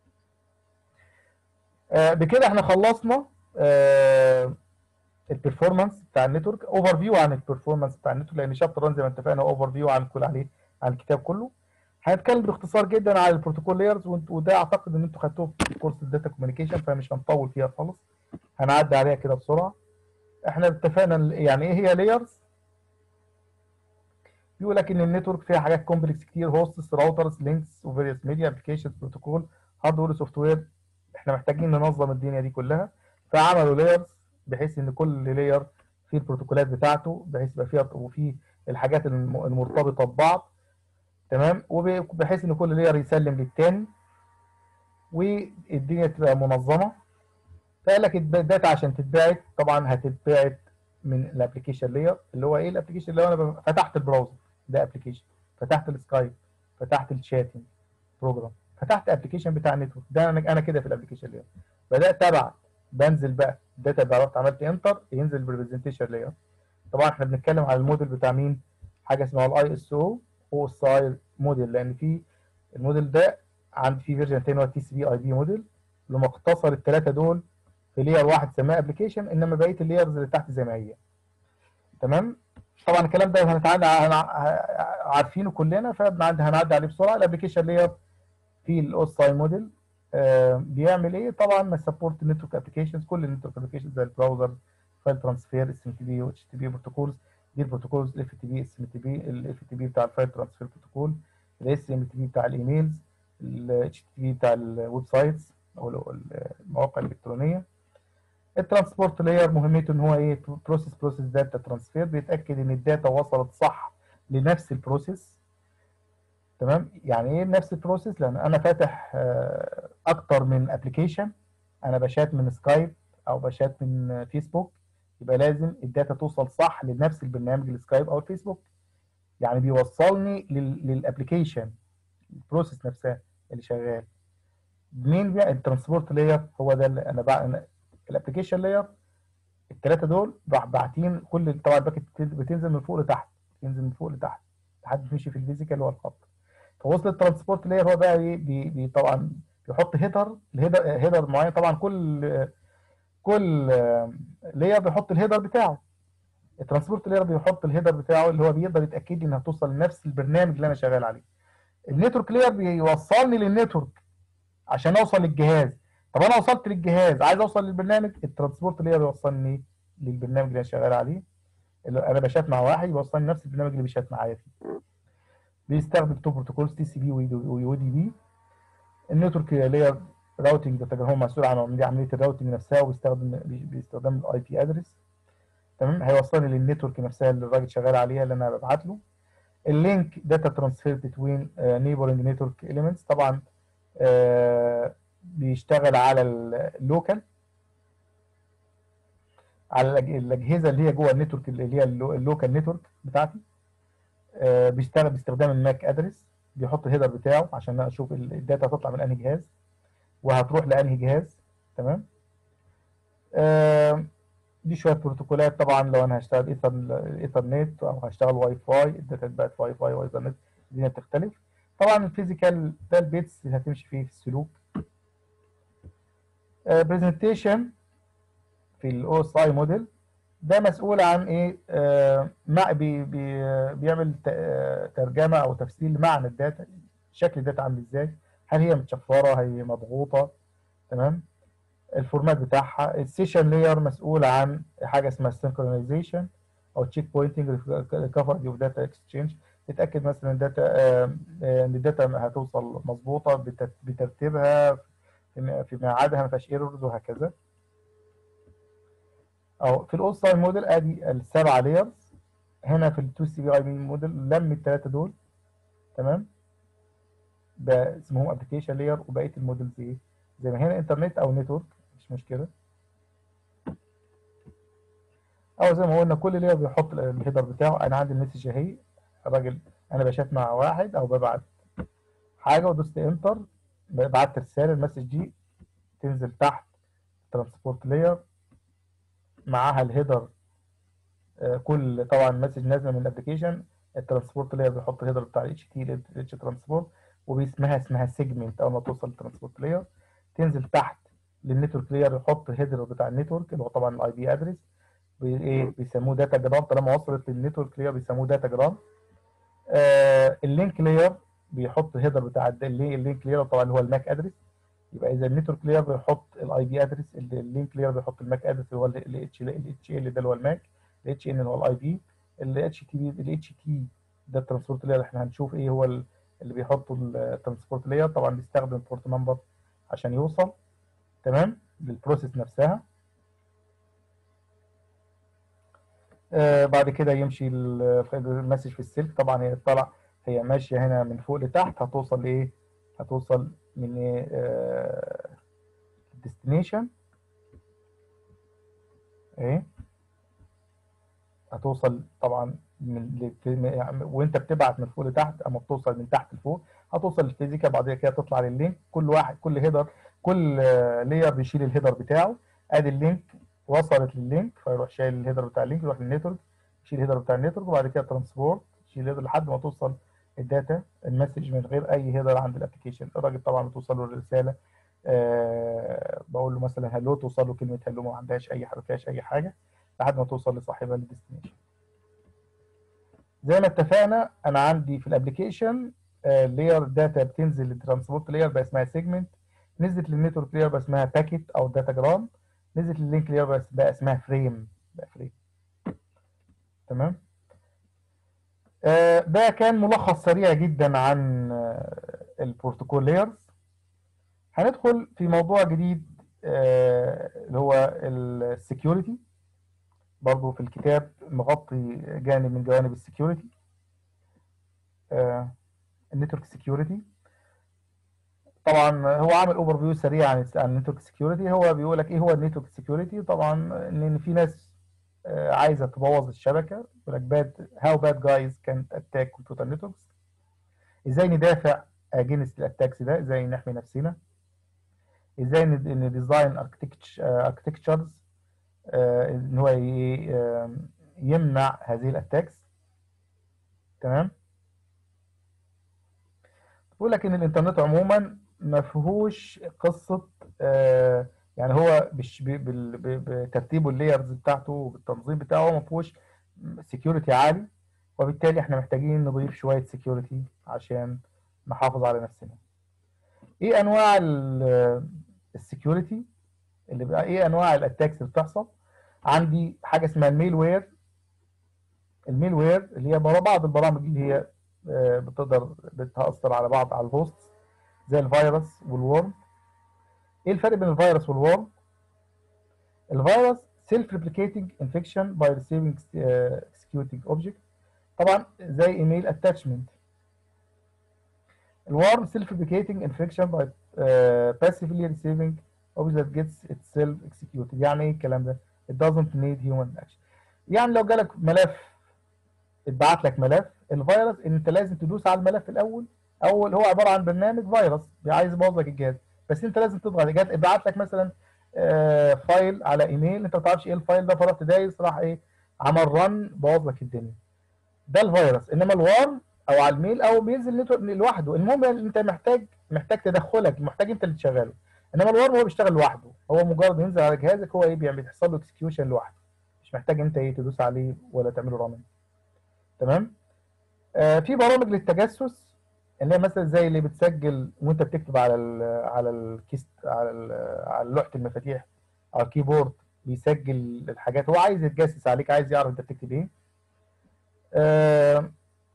S2: آه بكده احنا خلصنا آه البرفورمانس بتاع النتورك اوفر فيو عن البرفورمانس بتاع النتورك لان شابتر 1 زي ما اتفقنا اوفر فيو عن كل عليه عن الكتاب كله هنتكلم باختصار جدا على البروتوكول لايرز وده اعتقد ان انتوا خدتوه في كورس الداتا كوميونيكيشن فمش هنطول فيها خالص هنعدي عليها كده بسرعه احنا اتفقنا ال- يعني ايه هي لايرز بيقول لك ان النتورك فيها حاجات كومبلكس كتير هوستس راوترز لينكس وفيريوس ميديا ابلكيشنز بروتوكول هاردوير سوفت وير احنا محتاجين ننظم الدنيا دي كلها فعملوا لايرز بحيث ان كل لاير فيه البروتوكولات بتاعته بحيث يبقى فيها وفيه الحاجات الم- المرتبطه ببعض تمام وبحيث ان كل لاير يسلم للتاني والدنيا تبقى منظمه فقال لك الد- الداتا عشان تتبعت طبعا هتتبعت من الابلكيشن لاير اللي هو ايه الابلكيشن اللي هو انا ب- فتحت البراوزر ده ابلكيشن فتحت السكايب فتحت الشاتنج بروجرام فتحت ابلكيشن بتاع النتورك ده انا انا كده في الابلكيشن لاير بدات ابعت بنزل بقى الداتا اللي عرفت عملت انتر ينزل بالبرزنتيشن لاير طبعا احنا بنتكلم على الموديل بتاع مين حاجه اسمها الاي اس او او اس اي موديل لان في الموديل ده عندي فيه فيرجن تاني هو تي سي بي اي بي موديل اللي مختصر الثلاثه دول في لير واحد سماه ابلكيشن انما بقيه الليرز اللي تحت زي ما هي تمام طبعا الكلام ده هنتعدى عارفينه كلنا فهنعدي عليه بسرعه الابلكيشن لير في الاوس اي موديل آه بيعمل ايه طبعا ما سبورت نتورك ابلكيشنز كل النتورك ابلكيشنز زي البراوزر فايل ترانسفير اس ام تي بي واتش تي بي بروتوكولز دي البروتوكولز الاف تي بي اس ام تي بي الاف تي بي بتاع الفايل ترانسفير بروتوكول الاس ام تي بي بتاع الايميلز الاتش تي بي بتاع الويب سايتس او المواقع الالكترونيه الترانسبورت لاير مهمته ان هو ايه بروسيس بروسيس داتا ترانسفير بيتاكد ان الداتا وصلت صح لنفس البروسيس تمام يعني ايه نفس البروسيس لان انا فاتح آه، اكتر من ابلكيشن انا بشات من سكايب او بشات من فيسبوك يبقى لازم الداتا توصل صح لنفس البرنامج السكايب او الفيسبوك يعني بيوصلني للابلكيشن البروسيس نفسها اللي شغال مين بقى الترانسبورت لاير هو ده اللي انا بقى الابلكيشن لاير الثلاثه دول راح باعتين كل طبعا الباكت بتنزل من فوق لتحت تنزل من فوق لتحت لحد تمشي في الفيزيكال اللي هو الخط فوصل الترانسبورت لاير هو بقى ايه بي بي طبعا بيحط هيدر الهيدر هيدر معين طبعا كل كل لاير بيحط الهيدر بتاعه الترانسبورت لاير بيحط الهيدر بتاعه اللي هو بيقدر يتاكد لي انها توصل لنفس البرنامج اللي انا شغال عليه النتورك لاير بيوصلني للنتورك عشان اوصل للجهاز طب انا وصلت للجهاز عايز اوصل للبرنامج الترانسبورت لاير بيوصلني للبرنامج اللي انا شغال عليه اللي انا بشات مع واحد بيوصلني نفس البرنامج اللي بيشات معايا فيه بيستخدم تو بروتوكولز تي سي بي ويو دي بي النتورك لاير راوتنج ده هو مسؤول عن عمليه عمليه الراوتنج نفسها وبيستخدم باستخدام الاي بي ادرس تمام هيوصلني للنتورك نفسها اللي الراجل شغال عليها اللي انا ببعت له اللينك داتا ترانسفير بتوين نيبرنج نتورك اليمنتس طبعا آه بيشتغل على اللوكال على الاجهزه اللي هي جوه النتورك اللي هي اللوكال نتورك بتاعتي آه بيشتغل باستخدام الماك ادرس بيحط الهيدر بتاعه عشان اشوف الداتا هتطلع من انهي جهاز وهتروح لانهي جهاز تمام آه دي شويه بروتوكولات طبعا لو انا هشتغل ايثر ايثرنت او هشتغل واي فاي الداتا بقت واي فاي وايثرنت الدنيا بتختلف طبعا الفيزيكال ده البيتس اللي هتمشي فيه في السلوك برزنتيشن في الاو اس اي موديل ده مسؤول عن ايه آه مع بي بي بيعمل ترجمه او تفسير لمعنى الداتا شكل الداتا عامل ازاي هل هي متشفره هي مضغوطه تمام الفورمات بتاعها السيشن لاير مسؤول عن حاجه اسمها السنكرونايزيشن او تشيك بوينتنج ريكفري اوف داتا اكسشينج تتاكد مثلا الداتا ان الداتا هتوصل مظبوطه بترتيبها في ميعادها ما فيهاش ايرورز وهكذا او في الاول ستايل موديل ادي السبعه لايرز هنا في ال2 سي بي اي بي موديل لم الثلاثه دول تمام ده اسمهم ابلكيشن لاير وبقيه الموديلز ايه زي ما هنا انترنت او نتورك مش مشكله او زي ما قلنا كل لاير بيحط الهيدر بتاعه انا عندي المسج اهي الراجل انا بشات مع واحد او ببعت حاجه ودوست انتر بعت رساله المسج دي تنزل تحت ترانسبورت لاير معاها الهيدر كل طبعا مسج نازله من الابلكيشن الترانسبورت لاير بيحط الهيدر بتاع الاتش تي اتش ترانسبورت وباسمها اسمها سيجمنت اول ما توصل للترانسبورت لاير تنزل تحت للنتورك لاير يحط الهيدر بتاع النتورك اللي هو طبعا الاي بي ادرس ايه بيسموه داتا جرام طالما وصلت للنتورك لاير بيسموه داتا جرام آه اللينك لاير بيحط الهيدر بتاع اللينك لاير طبعا اللي هو الماك ادرس يبقى اذا النتورك لاير بيحط الاي بي ادرس اللينك لاير بيحط الماك ادرس اللي هو ال اتش ال اتش ال ده اللي هو الماك ال اتش ان اللي هو الاي بي ال اتش تي ال اتش تي ده الترانسبورت لاير احنا هنشوف ايه هو اللي بيحطه الترانسبورت لاير طبعا بيستخدم بورت نمبر عشان يوصل تمام للبروسيس نفسها آه بعد كده يمشي المسج في السلك طبعا هي طلع هي ماشيه هنا من فوق لتحت هتوصل لايه هتوصل من ايه الديستنيشن ايه هتوصل طبعا من وانت بتبعت من فوق لتحت اما بتوصل من تحت لفوق هتوصل للفيزيكا بعد كده تطلع لللينك كل واحد كل هيدر كل لير بيشيل الهيدر بتاعه ادي اللينك وصلت لللينك فيروح شايل الهيدر بتاع اللينك يروح للنتورك يشيل الهيدر بتاع النتورك وبعد كده ترانسبورت يشيل الهيدر لحد ما توصل الداتا المسج من غير اي هيدر عند الابلكيشن الراجل طبعا بتوصل له الرساله أه بقول له مثلا هلو توصل له كلمه هلو ما عندهاش اي حاجه فيهاش اي حاجه لحد ما توصل لصاحبها للديستنيشن زي ما اتفقنا انا عندي في الابلكيشن لاير داتا بتنزل للترانسبورت لاير بقى اسمها سيجمنت نزلت للنتورك لاير بقى اسمها باكيت او داتا جرام نزلت لللينك لاير بس بقى اسمها فريم بقى فريم تمام آه ده كان ملخص سريع جدا عن آه البروتوكول لايرز هندخل في موضوع جديد آه اللي هو السكيورتي برضو في الكتاب مغطي جانب من جوانب السكيورتي النتورك سكيورتي طبعا هو عامل اوفر فيو سريع عن عن النتورك سكيورتي هو بيقول لك ايه هو النتورك سكيورتي طبعا ان في ناس عايزه تبوظ الشبكه يقول لك باد هاو باد جايز كان اتاك توتال نتوركس ازاي ندافع اجينست الاتاكس ده ازاي نحمي نفسنا ازاي نديزاين اركتكتشرز ان هو يمنع هذه الاتاكس تمام بيقول لك ان الانترنت عموما ما فيهوش قصه آه يعني هو بترتيبه اللايرز بتاعته وبالتنظيم بتاعه ما فيهوش سكيورتي عالي وبالتالي احنا محتاجين نضيف شويه سكيورتي عشان نحافظ على نفسنا ايه انواع السكيورتي اللي بقى ايه انواع الاتاكس اللي بتحصل عندي حاجه اسمها الميل وير الميل وير اللي هي بعض البرامج اللي هي بتقدر بتأثر على بعض على الهوست زي الفيروس والورم ايه الفرق بين الفيروس والورم الفيروس سيلف ريبليكيتنج انفكشن باي ريسيفنج اكسكيوتنج اوبجكت طبعا زي ايميل اتاتشمنت الورم سيلف ريبليكيتنج انفكشن باي باسيفلي ريسيفنج object that gets itself executed يعني ايه الكلام ده it doesn't need human action يعني لو جالك ملف اتبعت لك ملف الفيروس انت لازم تدوس على الملف الاول اول هو عباره عن برنامج فيروس عايز يبوظ لك الجهاز بس انت لازم تضغط جات اتبعت لك مثلا آه فايل على ايميل انت ما تعرفش ايه الفايل ده فرحت دايس راح ايه عمل رن بوظ لك الدنيا ده الفيروس انما الوارم او على الميل او بينزل لوحده المهم انت محتاج محتاج تدخلك محتاج انت اللي تشغله انما الورم هو بيشتغل لوحده هو مجرد ينزل على جهازك هو ايه بيعمل بيحصل له اكسكيوشن لوحده مش محتاج انت ايه تدوس عليه ولا تعمله رامن تمام آه في برامج للتجسس اللي هي مثلا زي اللي بتسجل وانت بتكتب على ال على الكيست على ال على لوحه المفاتيح على الكيبورد بيسجل الحاجات هو عايز يتجسس عليك عايز يعرف انت بتكتب ايه آه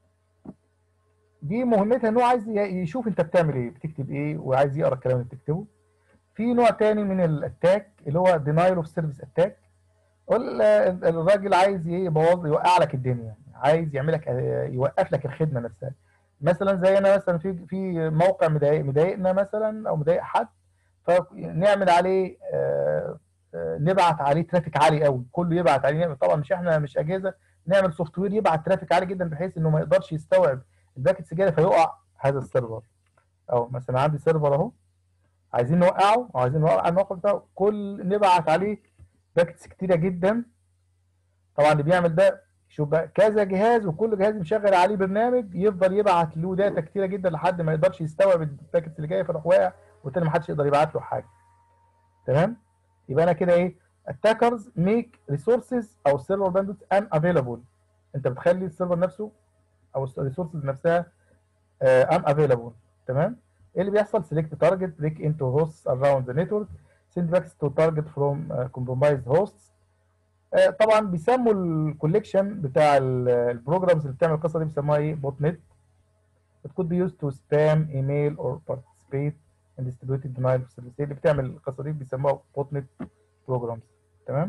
S2: دي مهمتها ان هو عايز يشوف انت بتعمل ايه بتكتب ايه وعايز يقرا الكلام اللي بتكتبه في نوع تاني من الاتاك اللي هو denial of service attack الراجل عايز يبوظ يوقع لك الدنيا عايز يعمل لك يوقف لك الخدمه نفسها مثلا زي انا مثلا في في موقع مضايق مضايقنا مثلا او مضايق حد فنعمل عليه نبعت عليه ترافيك عالي قوي كله يبعت عليه طبعا مش احنا مش اجهزه نعمل سوفت وير يبعت ترافيك عالي جدا بحيث انه ما يقدرش يستوعب الباكتس جايه فيقع هذا السيرفر او مثلا عندي سيرفر اهو عايزين نوقعه او عايزين نوقع الموقع بتاعه كل نبعت عليه باكتس كتيره جدا طبعا اللي بيعمل ده شوف بقى كذا جهاز وكل جهاز مشغل عليه برنامج يفضل يبعت له داتا كتيره جدا لحد ما يقدرش يستوعب الباكتس اللي جايه فيروح واقع وبالتالي ما حدش يقدر يبعت له حاجه تمام يبقى انا كده ايه attackers make resources او server bandwidth unavailable انت بتخلي السيرفر نفسه او الريسورسز نفسها uh, unavailable تمام ايه اللي بيحصل select target break into hosts around the network send packets to target from uh, compromised hosts آه، طبعا بيسموا الكوليكشن بتاع البروجرامز اللي بتعمل القصه دي بيسموها ايه بوت نت it could be used to spam email or participate in distributed denial of service اللي بتعمل القصه دي بيسموها بوت نت بروجرامز تمام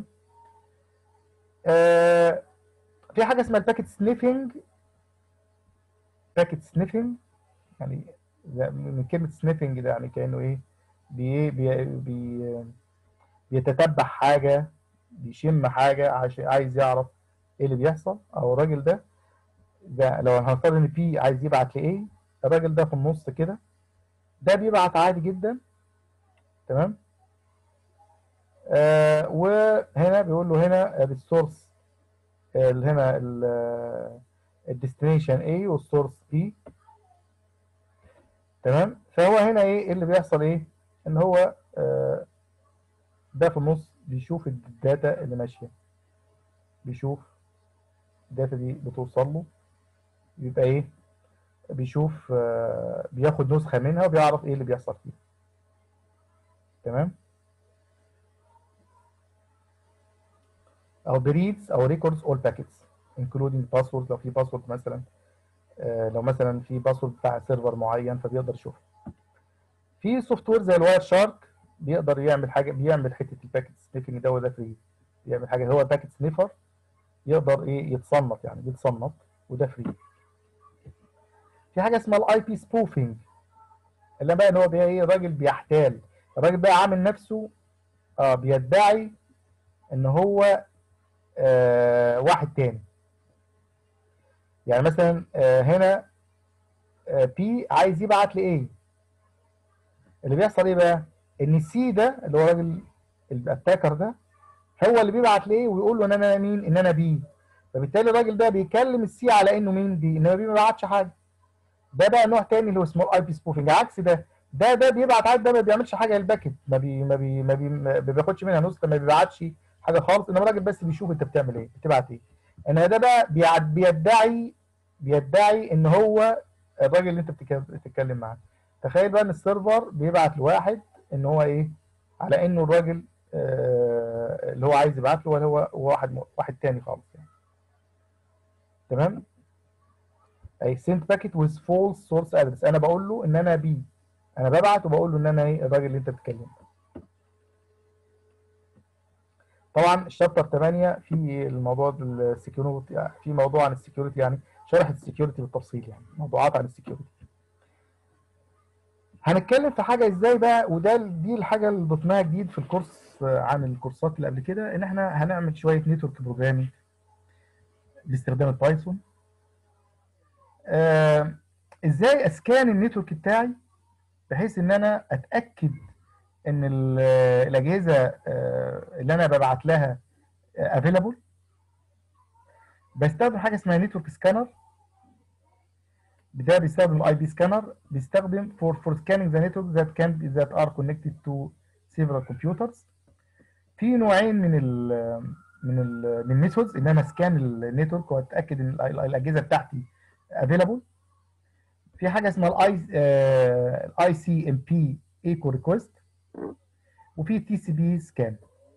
S2: آه في حاجه اسمها الباكيت سنيفنج باكيت سنيفنج يعني ده من كلمه سنيفنج ده يعني كانه ايه بي بي بي بيتتبع حاجه بيشم حاجه عشان عايز يعرف ايه اللي بيحصل او الراجل ده ده لو هنفترض ان في عايز يبعت لايه الراجل ده في النص كده ده بيبعت عادي جدا تمام آه وهنا بيقول له هنا السورس هنا الديستنيشن A والسورس B تمام فهو هنا ايه اللي بيحصل ايه ان هو آه ده في النص بيشوف الداتا اللي ماشيه بيشوف الداتا دي بتوصل له يبقى ايه بيشوف آه بياخد نسخه منها وبيعرف ايه اللي بيحصل فيه تمام او بريدز او ريكوردز اول باكيتس انكلودينج باسورد لو في باسورد مثلا آه لو مثلا في باسورد بتاع سيرفر معين فبيقدر يشوفه في سوفت وير زي الواير شارك بيقدر يعمل حاجه بيعمل حته الباكيت سنيفنج ده وده فري بيعمل حاجه هو باكيت سنيفر يقدر ايه يتصنف يعني بيتصنف وده فري في حاجه اسمها الاي بي سبوفنج اللي بقى ان هو بقى ايه راجل بيحتال الراجل بقى عامل نفسه اه بيدعي ان هو آه واحد تاني يعني مثلا آه هنا آه بي عايز يبعت لايه اللي بيحصل ايه بقى ان سي ده اللي هو راجل الاتاكر ده هو اللي بيبعت لايه ويقول له ان انا مين ان انا بي فبالتالي الراجل ده بيكلم السي على انه مين بي انما بي ما بعتش حاجه ده بقى نوع تاني اللي هو اسمه اي بي سبوفنج عكس ده ده ده بيبعت عادي ده ما بيعملش حاجه للباكت ما بي ما بي ما, بي ما بياخدش منها نسخه ما بيبعتش حاجه خالص انما الراجل بس بيشوف انت بتعمل ايه بتبعت ايه انما ده بقى بيدعي بيدعي ان هو الراجل اللي انت بتتكلم معاه تخيل بقى ان السيرفر بيبعت لواحد ان هو ايه على انه الراجل آه اللي هو عايز يبعت له هو واحد واحد تاني خالص يعني تمام اي سنت باكيت ويز فولس سورس ادرس انا بقول له ان انا بي انا ببعت وبقول له ان انا ايه الراجل اللي انت بتتكلم طبعا الشابتر 8 في الموضوع السكيورتي في موضوع عن السكيورتي يعني شرح السكيورتي بالتفصيل يعني موضوعات عن السكيورتي هنتكلم في حاجه ازاي بقى وده دي الحاجه اللي ضفناها جديد في الكورس عن الكورسات اللي قبل كده ان احنا هنعمل شويه نتورك بروجرامينج باستخدام البايثون آه ازاي اسكان النتورك بتاعي بحيث ان انا اتاكد ان الاجهزه آه اللي انا ببعت لها افيلابل بستخدم حاجه اسمها نتورك سكانر ده بيستخدم الاي بي سكانر بيستخدم for for scanning the network that can that are connected to several computers في نوعين من ال من ال من الميثودز ان انا اسكان النتورك واتاكد ان الاجهزه بتاعتي افيلابل في حاجه اسمها الاي الاي سي ام بي ايكو ريكويست وفي تي سي بي سكان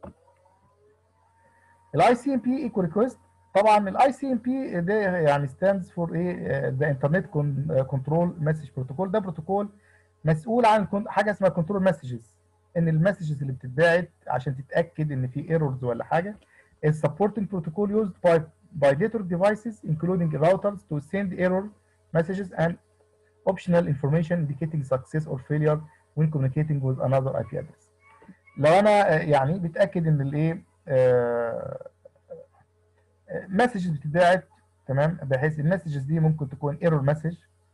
S2: الاي سي ام بي ايكو ريكويست طبعا الاي سي ام بي ده يعني ستاندز فور ايه ذا انترنت كنترول مسج بروتوكول ده بروتوكول مسؤول عن حاجه اسمها كنترول مسجز ان المسجز اللي بتتبعت عشان تتاكد ان في ايرورز ولا حاجه is supporting protocol used by by network devices including routers to send error messages and optional information indicating success or failure when communicating with another IP address. لو انا يعني بتاكد ان الايه مسجز بتتبعت تمام بحيث المسجز دي ممكن تكون ايرور مسج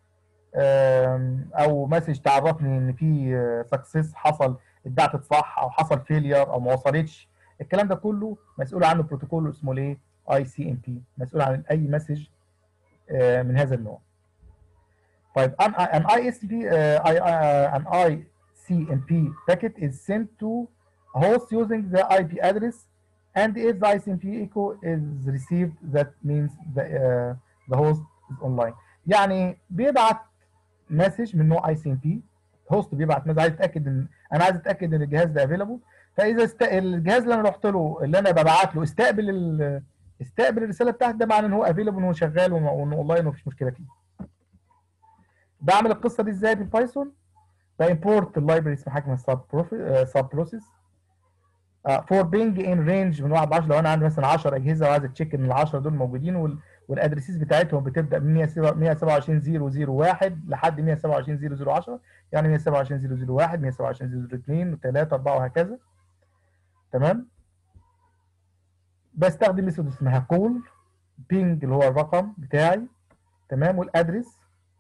S2: او مسج تعرفني ان في سكسس حصل اتبعتت صح او حصل فيلير او ما وصلتش الكلام ده كله مسؤول عنه بروتوكول اسمه الايه اي سي ام بي مسؤول عن اي مسج من هذا النوع طيب an, an ISP uh, I, uh, an ICMP packet is sent to a host using the IP address and if the ICMP echo is received that means the, uh, the host is online يعني بيبعت مسج من نوع ICMP الهوست بيبعت مثلا عايز اتاكد ان انا عايز اتاكد ان الجهاز ده افيلابل فاذا است... الجهاز اللي انا رحت له اللي انا ببعت له استقبل ال... استقبل الرساله بتاعتي ده معناه ان هو افيلابل وهو شغال وانه اونلاين ومفيش مشكله فيه بعمل القصه دي ازاي بالبايثون بامبورت اللايبرري اسمها حاجه اسمها سب بروسيس فور بينج ان رينج من 1 ل 10 لو انا عندي مثلا 10 اجهزه وعايز اتشيك ان ال 10 دول موجودين وال... والادريسز بتاعتهم بتبدا من 127001 لحد 127010 يعني 127001 127002 و3 4 وهكذا تمام بستخدم ميثود اسمها كول بينج اللي هو الرقم بتاعي تمام والادرس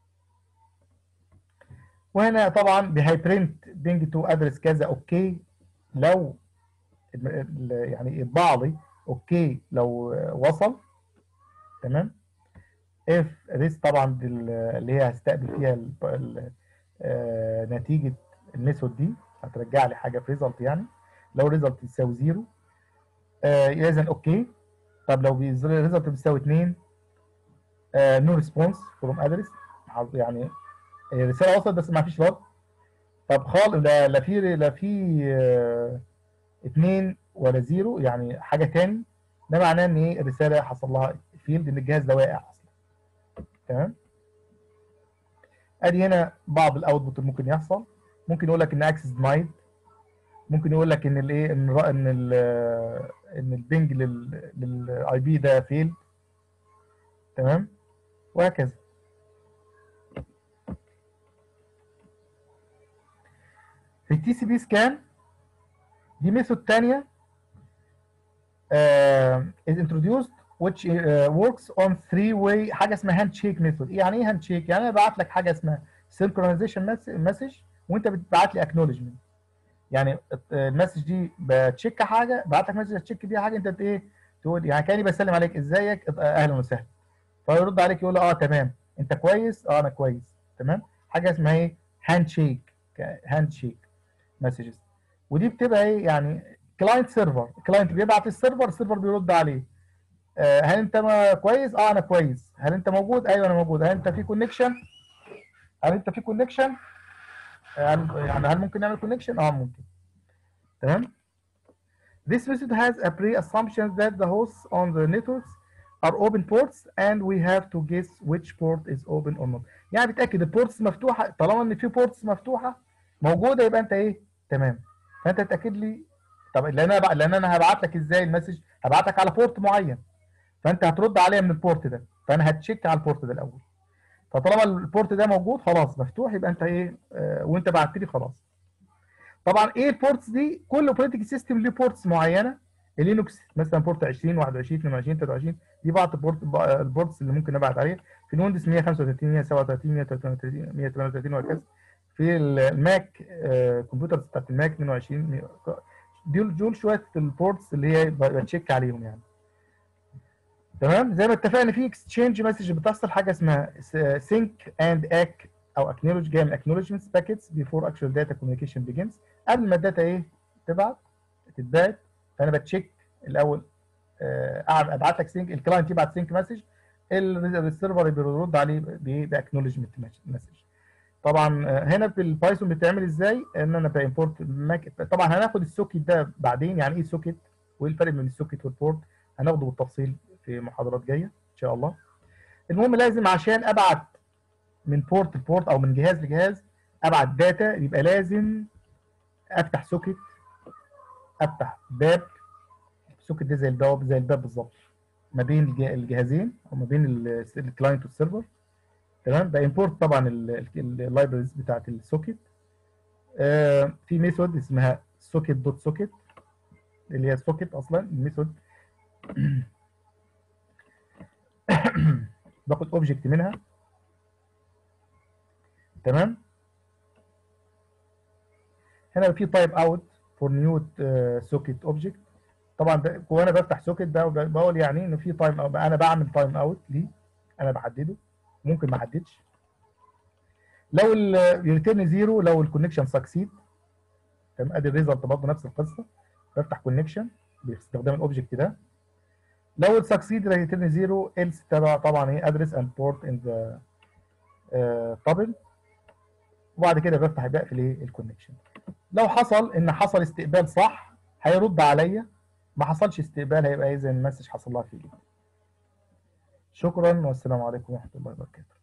S2: وهنا طبعا بهيبرنت بينج تو ادرس كذا اوكي لو يعني يطبع لي اوكي لو وصل تمام اف ريس طبعا اللي هي هستقبل فيها ال ال آه نتيجه الميثود دي هترجع لي حاجه في ريزلت يعني لو ريزلت يساوي زيرو آه اذا اوكي طب لو ريزلت بيساوي 2 نو ريسبونس فروم ادرس يعني الرساله وصلت بس ما فيش رد طب خالص لا, لا في لا في آه اتنين ولا زيرو يعني حاجه تاني ده معناه ان ايه الرساله حصل لها فيلد ان الجهاز ده واقع اصلا تمام ادي هنا بعض الاوتبوت اللي ممكن يحصل ممكن يقول لك ان اكسس دينايد ممكن يقول لك ان الايه ان ال ان ال ان البنج للاي بي ده فيل تمام وهكذا في التي سي بي سكان دي ميثود ثانيه uh, is introduced which uh, works on three way حاجه اسمها هاند شيك ميثود يعني ايه هاند شيك يعني انا ببعت لك حاجه اسمها synchronization مسج وانت بتبعت لي acknowledgement يعني المسج دي بتشيك حاجه بعت لك مسج تشيك بيها حاجه انت ايه تقول يعني كاني بسلم عليك ازيك اهلا وسهلا فيرد عليك يقول اه تمام انت كويس اه انا كويس تمام حاجه اسمها ايه هاند شيك هاند شيك مسجز ودي بتبقى ايه يعني كلاينت سيرفر كلاينت بيبعت السيرفر السيرفر بيرد عليه آه هل انت ما كويس اه انا كويس هل انت موجود ايوه انا موجود هل انت في كونكشن هل انت في كونكشن هل يعني هل ممكن نعمل كونكشن اه ممكن تمام This method has a pre-assumption that the hosts on the networks are open ports and we have to guess which port is open or not. يعني بتأكد البورتس مفتوحة طالما ان في بورتس مفتوحة موجودة يبقى انت ايه؟ تمام. فانت تأكد لي طب لان انا لان انا هبعت لك ازاي المسج؟ هبعت لك على بورت معين. فانت هترد عليا من البورت ده فانا هتشيك على البورت ده الاول. فطالما البورت ده موجود خلاص مفتوح يبقى انت ايه آه وانت بعت لي خلاص. طبعا ايه البورتس دي؟ كل اوبريتنج سيستم ليه بورتس معينه اللينكس مثلا بورت 20 21 22 23 دي بعض البورت البورتس اللي ممكن نبعت عليها في الويندوز 135 137 138 138 وهكذا في الماك آه كمبيوترز بتاعت الماك 22 دول دول شويه البورتس اللي هي بتشيك عليهم يعني تمام زي ما اتفقنا في اكسشينج مسج بتحصل حاجه اسمها سينك اند اك او اكنولج جاي من اكنولجمنتس باكيتس بيفور اكشوال داتا كوميونيكيشن بيجنز قبل ما الداتا ايه تبعت تتبعت فانا بتشيك الاول اقعد ابعت لك سينك الكلاينت يبعت سينك مسج السيرفر بيرد عليه باكنولجمنت مسج طبعا هنا في البايثون بتعمل ازاي ان انا بامبورت ماك طبعا هناخد السوكيت ده بعدين يعني ايه سوكيت وايه الفرق بين السوكيت والبورت هناخده بالتفصيل في محاضرات جايه ان شاء الله المهم لازم عشان ابعت من بورت لبورت او من جهاز لجهاز ابعت داتا يبقى لازم افتح سوكيت افتح باب السوكيت ده زي الباب زي الباب بالظبط ما بين الجهازين او ما بين الكلاينت والسيرفر تمام بامبورت طبعا اللايبرز بتاعت السوكيت آه في ميثود اسمها سوكيت دوت سوكيت اللي هي سوكيت اصلا الميثود باخد اوبجكت منها تمام هنا في تايب اوت فور نيو سوكيت اوبجكت طبعا وانا بفتح سوكيت ده بقول يعني ان في تايم أو انا بعمل تايم اوت ليه انا بحدده ممكن ما احددش لو الريتيرن زيرو لو الكونكشن سكسيد تمام ادي الريزلت برضه نفس القصه بفتح كونكشن باستخدام الاوبجكت ده لو السكسيد ريتيرن زيرو ايلس طبعا ايه ادرس اند بورت ان ذا تابل وبعد كده بفتح بقفل ايه الكونكشن لو حصل ان حصل استقبال صح هيرد عليا ما حصلش استقبال هيبقى اذا المسج حصل لها فيه شكرا والسلام عليكم ورحمه الله وبركاته